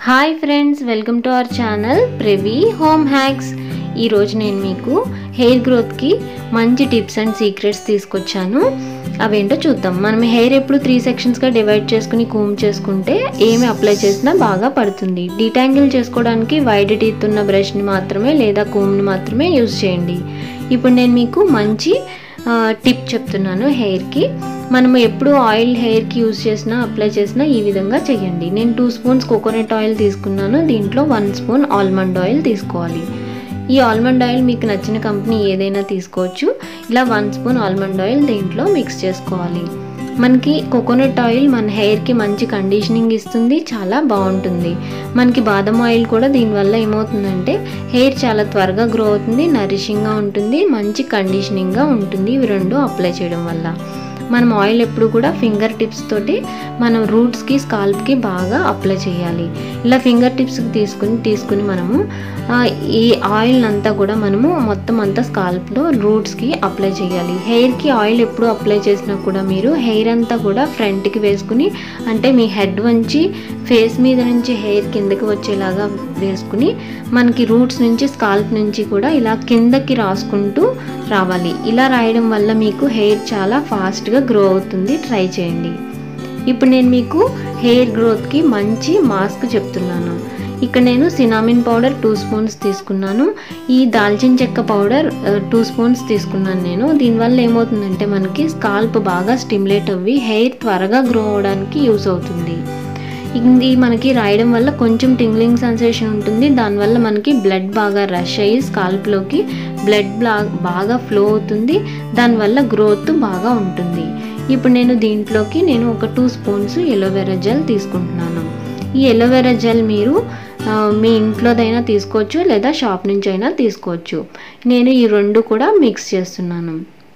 hi friends welcome to our channel Previ home hacks ఈరోజు నేను మీకు హెయిర్ గ్రోత్కి మంచి టిప్స్ అండ్ సీక్రెట్స్ తీసుకొచ్చాను అవేంటో చూద్దాం మనం హెయిర్ ఎప్పుడు త్రీ సెక్షన్స్గా డివైడ్ చేసుకుని కూమ్ చేసుకుంటే ఏమి అప్లై చేసినా బాగా పడుతుంది డీటాంగిల్ చేసుకోవడానికి వైడ్ టీత్ ఉన్న బ్రష్ని మాత్రమే లేదా కూమ్ని మాత్రమే యూజ్ చేయండి ఇప్పుడు నేను మీకు మంచి ఆ, టిప్ చెప్తున్నాను హెయిర్కి మనము ఎప్పుడు ఆయిల్ హెయిర్కి యూజ్ చేసినా అప్లై చేసినా ఈ విధంగా చేయండి నేను టూ స్పూన్స్ కోకోనట్ ఆయిల్ తీసుకున్నాను దీంట్లో వన్ స్పూన్ ఆల్మండ్ ఆయిల్ తీసుకోవాలి ఈ ఆల్మండ్ ఆయిల్ మీకు నచ్చిన కంపెనీ ఏదైనా తీసుకోవచ్చు ఇలా వన్ స్పూన్ ఆల్మండ్ ఆయిల్ దీంట్లో మిక్స్ చేసుకోవాలి మనకి కోకోనట్ ఆయిల్ మన హెయిర్కి మంచి కండిషనింగ్ ఇస్తుంది చాలా బాగుంటుంది మనకి బాదం ఆయిల్ కూడా దీనివల్ల ఏమవుతుందంటే హెయిర్ చాలా త్వరగా గ్రో అవుతుంది నరిషింగ్గా ఉంటుంది మంచి కండిషనింగ్గా ఉంటుంది ఇవి రెండు అప్లై చేయడం వల్ల మనం ఆయిల్ ఎప్పుడు కూడా ఫింగర్ టిప్స్ తోటి మనం రూట్స్కి స్కాల్ప్కి బాగా అప్లై చేయాలి ఇలా ఫింగర్ టిప్స్కి తీసుకుని తీసుకుని మనము ఆ, ఈ ఆయిల్ అంతా కూడా మనము మొత్తం అంతా స్కాల్ప్లో రూట్స్కి అప్లై చేయాలి హెయిర్కి ఆయిల్ ఎప్పుడు అప్లై చేసినా కూడా మీరు హెయిర్ అంతా కూడా ఫ్రంట్కి వేసుకుని అంటే మీ హెడ్ వంచి ఫేస్ మీద నుంచి హెయిర్ కిందకి వచ్చేలాగా వేసుకుని మనకి రూట్స్ నుంచి స్కాల్ప్ నుంచి కూడా ఇలా కిందకి రాసుకుంటూ రావాలి ఇలా రాయడం వల్ల మీకు హెయిర్ చాలా ఫాస్ట్గా గ్రో అవుతుంది ట్రై చేయండి ఇప్పుడు నేను మీకు హెయిర్ గ్రోత్కి మంచి మాస్క్ చెప్తున్నాను ఇక్కడ నేను సినామిన్ పౌడర్ టూ స్పూన్స్ తీసుకున్నాను ఈ దాల్చిన చెక్క పౌడర్ టూ స్పూన్స్ తీసుకున్నాను నేను దీనివల్ల ఏమవుతుందంటే మనకి స్కాల్ప్ బాగా స్టిమ్యులేట్ అవ్వి హెయిర్ త్వరగా గ్రో అవడానికి యూస్ అవుతుంది ఇది మనకి రాయడం వల్ల కొంచెం టింగ్లింగ్ సెన్సేషన్ ఉంటుంది దానివల్ల మనకి బ్లడ్ బాగా రష్ అయ్యి స్కాల్ప్లోకి బ్లడ్ బాగా ఫ్లో అవుతుంది దానివల్ల గ్రోత్ బాగా ఉంటుంది ఇప్పుడు నేను దీంట్లోకి నేను ఒక టూ స్పూన్స్ ఎలోవెరా జెల్ తీసుకుంటున్నాను ఈ ఎలోవెరా జెల్ మీరు ఆ, మీ ఇంట్లోదైనా తీసుకోవచ్చు లేదా షాప్ నుంచి అయినా తీసుకోవచ్చు నేను ఈ రెండు కూడా మిక్స్ చేస్తున్నాను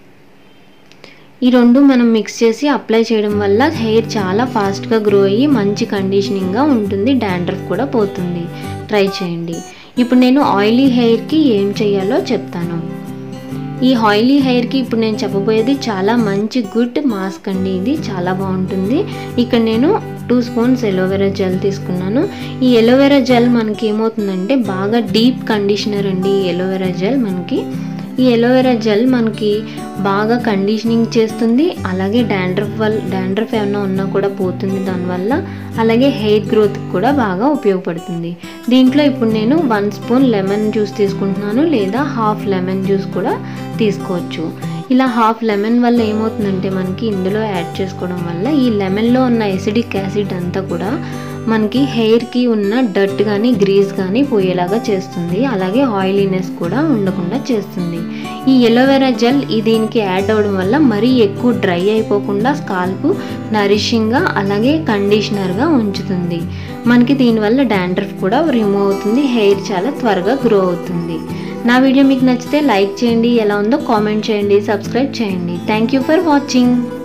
ఈ రెండు మనం మిక్స్ చేసి అప్లై చేయడం వల్ల హెయిర్ చాలా ఫాస్ట్గా గ్రో అయ్యి మంచి కండిషనింగ్గా ఉంటుంది డాండ్రఫ్ కూడా పోతుంది ట్రై చేయండి ఇప్పుడు నేను ఆయిలీ హెయిర్కి ఏం చేయాలో చెప్తాను ఈ ఆయిలీ హెయిర్కి ఇప్పుడు నేను చెప్పబోయేది చాలా మంచి గుడ్ మాస్క్ అండి ఇది చాలా బాగుంటుంది ఇక్కడ నేను టూ స్పూన్స్ ఎలోవెరా జెల్ తీసుకున్నాను ఈ ఎలోవెరా జెల్ మనకి ఏమవుతుందంటే బాగా డీప్ కండిషనర్ అండి ఈ ఎలోవెరా జెల్ మనకి ఈ ఎలోవెరా జెల్ మనకి బాగా కండిషనింగ్ చేస్తుంది అలాగే డాండ్రఫ్ వల్ల డాండ్రఫ్ ఏమైనా ఉన్నా కూడా పోతుంది దానివల్ల అలాగే హెయిర్ గ్రోత్ కూడా బాగా ఉపయోగపడుతుంది దీంట్లో ఇప్పుడు నేను వన్ స్పూన్ లెమన్ జ్యూస్ తీసుకుంటున్నాను లేదా హాఫ్ లెమన్ జ్యూస్ కూడా తీసుకోవచ్చు ఇలా హాఫ్ లెమన్ వల్ల ఏమవుతుందంటే మనకి ఇందులో యాడ్ చేసుకోవడం వల్ల ఈ లెమన్లో ఉన్న ఎసిడిక్ యాసిడ్ అంతా కూడా మనకి హెయిర్కి ఉన్న డట్ కానీ గ్రీస్ కానీ పోయేలాగా చేస్తుంది అలాగే ఆయిలీనెస్ కూడా ఉండకుండా చేస్తుంది ఈ ఎలోవెరా జెల్ ఈ దీనికి యాడ్ అవ్వడం వల్ల మరీ ఎక్కువ డ్రై అయిపోకుండా స్కాల్ప్ నరిషింగ్గా అలాగే కండిషనర్గా ఉంచుతుంది మనకి దీనివల్ల డాండ్రఫ్ కూడా రిమూవ్ అవుతుంది హెయిర్ చాలా త్వరగా గ్రో అవుతుంది నా వీడియో మీకు నచ్చితే లైక్ చేయండి ఎలా ఉందో కామెంట్ చేయండి సబ్స్క్రైబ్ చేయండి థ్యాంక్ యూ ఫర్ వాచింగ్